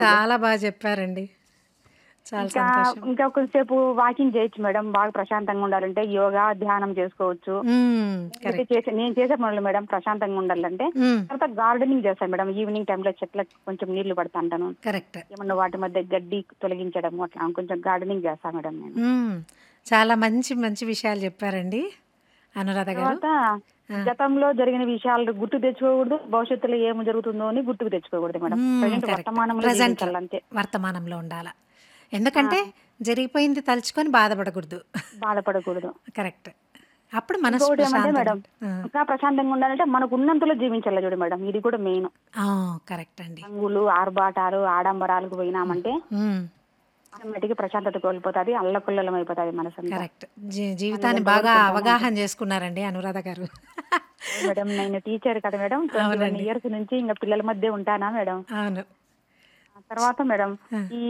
చాలా బాగా చెప్పారండి. చాలా ఇంకా సంతోషం. ఇంకా కొంచెంసేపు వాకింగ్ చేయొచ్చు మేడం. బాగా ప్రశాంతంగా ఉండాలంటే యోగా, ధ్యానం చేసుకోవచ్చు. హ్మ్. నేనైతే కరెక్ట్. చేసే నేను చేసే పనులు మేడం ప్రశాంతంగా ఉండాలంటే హ్మ్. తర్వాత గార్డెనింగ్ చేస్తాను మేడం. ఈవినింగ్ టైంలో చెట్లకు కొంచెం నీళ్లు పడతాంటాను. కరెక్ట్. ఏమన్నా వాటి మధ్య గడ్డి తొలగించడం అట్లా కొంచెం గార్డెనింగ్ చేస్తా మేడం నేను. హ్మ్. చాలా మంచి మంచి విషయాలు చెప్పారండి అనురాధ గారు. తర్వాత ఆ! గతంలో జరిగిన విషయాలు గుర్తు తెచ్చుకోకూడదు. భవిష్యత్తులో ఏమి జరుగుతుందో అని గుర్తుకు తెచ్చుకోకూడదు మేడం. హ్మ్. Present correct. వర్తమానంలో ప్రెజెంట్‌లో జీవించాలి అంతే. వర్తమానంలో ఉండాల. ఆ! ఎందుకంటే జరిగిపోయింది తలుచుకొని బాధపడకూడదు. బాధపడకూడదు. కరెక్ట్. అప్పుడు మనసు ఇంకొకటి ఏమంటే ప్రశాంతంగా మేడం ఉంట ఆ! ఇంకా ప్రశాంతంగా ఉండాలంటే మనకు ఉన్నంతలో జీవించాలి చూడు మేడం. ఇది కూడా మెయిన్. ఆ! కరెక్ట్ అండి. రంగులు, ఆర్భాటాలు, ఆడంబరాలకు హ్మ్. పోయినామంటే హ్మ్. ఆటోమేటిక్‌గా ప్రశాంతత కోల్పోతది. అల్లకల్లోలం అయిపోతది మనసంతా. కరెక్ట్. జీ మనం జీవితాన్ని ఎంతవరకు బాగా ఉంటామో అంత. అవగాహన చేసుకున్నారండి అనురాధ గారు. అవును మేడం. నేను టీచర్ కదా మేడం. 21 అవునండి. ఇయర్స్ నుంచి ఇంక పిల్లల మధ్య ఉంటానా మేడం. అవును. ఆ తర్వాత మేడం ఆ! ఈ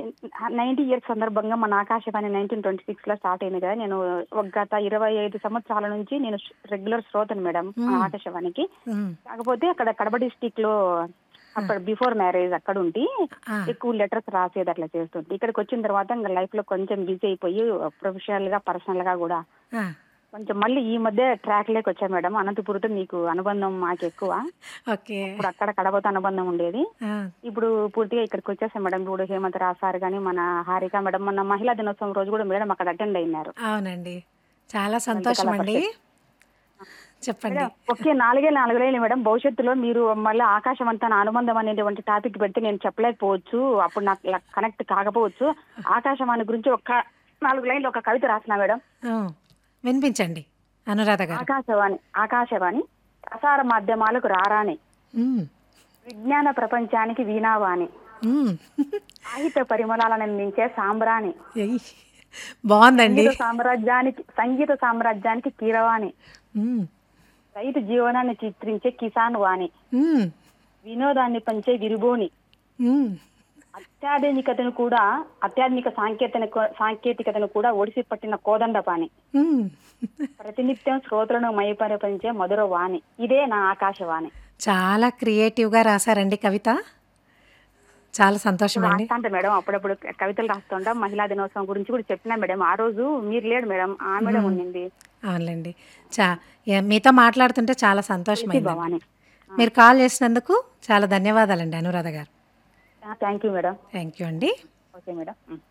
90 ఇయర్స్ సందర్భంగా మన ఆకాశవాణి 1926లో స్టార్ట్ అయింది కదా. నేను ఒక గత 25 సంవత్సరాల నుంచి నేను రెగ్యులర్ శ్రోతను మేడం మన హ్మ్. ఆకాశవాణికి. హ్మ్. కాకపోతే అక్కడ కడప డిస్ట్రిక్ట్‌లో ఆ! అక్కడ బిఫోర్ మ్యారేజ్ అక్కడ ఉండి ఆ! ఎక్కువ లెటర్స్ రాసేది అట్లా చేస్తుంటే ఇక్కడికి వచ్చిన తర్వాత ఇంకా లైఫ్‌లో కొంచెం బిజీ అయిపోయి ప్రొఫెషనల్‌గా, పర్సనల్‌గా కూడా ఆ! కొంచెం మళ్ళీ ఈ మధ్య ట్రాక్‌లోకి వచ్చా మేడం. అనంతపురంతో మీకు అనుబంధం మాకెక్కువ. ఓకే. అప్పుడు అక్కడ కడపతో అనుబంధం ఉండేది. ఆ! ఇప్పుడు పూర్తిగా ఇక్కడికి వచ్చేసాం మేడం. ఇప్పుడు హేమంత్ రావు సార్ గాని, మన హారిక మేడం మొన్న మహిళా దినోత్సవం రోజు కూడా మేడం అక్కడ అటెండ్ అయినారు. అవునండి. చాలా లలిత సంతోషం కళా అండి. పరిషత్. చెప్పండి. మేడం ఒకే నాలుగే నాలుగేళ్ళు మేడం. భవిష్యత్తులో మీరు మళ్ళీ ఆకాశం అంతా నా అనుబంధం అనేటువంటి టాపిక్ పెడితే నేను చెప్పలేకపోవచ్చు. అప్పుడు నాకు ఇలా కనెక్ట్ కాకపోవచ్చు. ఆకాశవాణి గురించి ఒక్క 4 లైన్‌లు ఒక కవిత రాసినా మేడం. ఆ! వినిపించండి అనురాధ గారు. ఆకాశవాణి ఆకాశవాణి ప్రసార మాధ్యమాలకు రారాని. హ్మ్. విజ్ఞాన ప్రపంచానికి వీణావాణి. హ్మ్. సాహిత్య పరిమళాలను అందించే సాంబ్రాణి. ఎయ్ బావుందండి. సంగీత సామ్రాజ్యానికి సంగీత సామ్రాజ్యానికి కీరవాణి. హ్మ్. రైతు జీవనాన్ని చిత్రించే కిసాన్ వాణి. హ్మ్. వినోదాన్ని పంచే విరుబోని. హ్మ్. అత్యాధునికతను కూడా అత్యాధునిక సాంకేతన సాంకేతికతను కూడా ఒడిసి పట్టిన కోదండపాణి. హ్మ్. ప్రతినిత్యం శ్రోతలను మైపరిపించే మధుర వాణి. ఇదే నా ఆకాశవాణి. చాలా క్రియేటివ్‌గా రాసారండి కవిత. చాలా సంతోషం అండి. రాస్తాంట మేడం అప్పుడప్పుడు కవితలు రాస్తుంటా. మహిళా దినోత్సవం గురించి కూడా చెప్పినా మేడం. ఆ రోజు మీరు లేడు మేడం. ఆ మేడం హ్మ్. ఉండింది. అవునులెండి. చా య మీతో మాట్లాడుతుంటే చాలా తులసి సంతోషమైందండి. భవాని. ఆ! మీరు కాల్ చేసినందుకు చాలా ధన్యవాదాలండి Anuradha garu. Thank you madam. Thank you అండి. Okay madam. హ్మ్.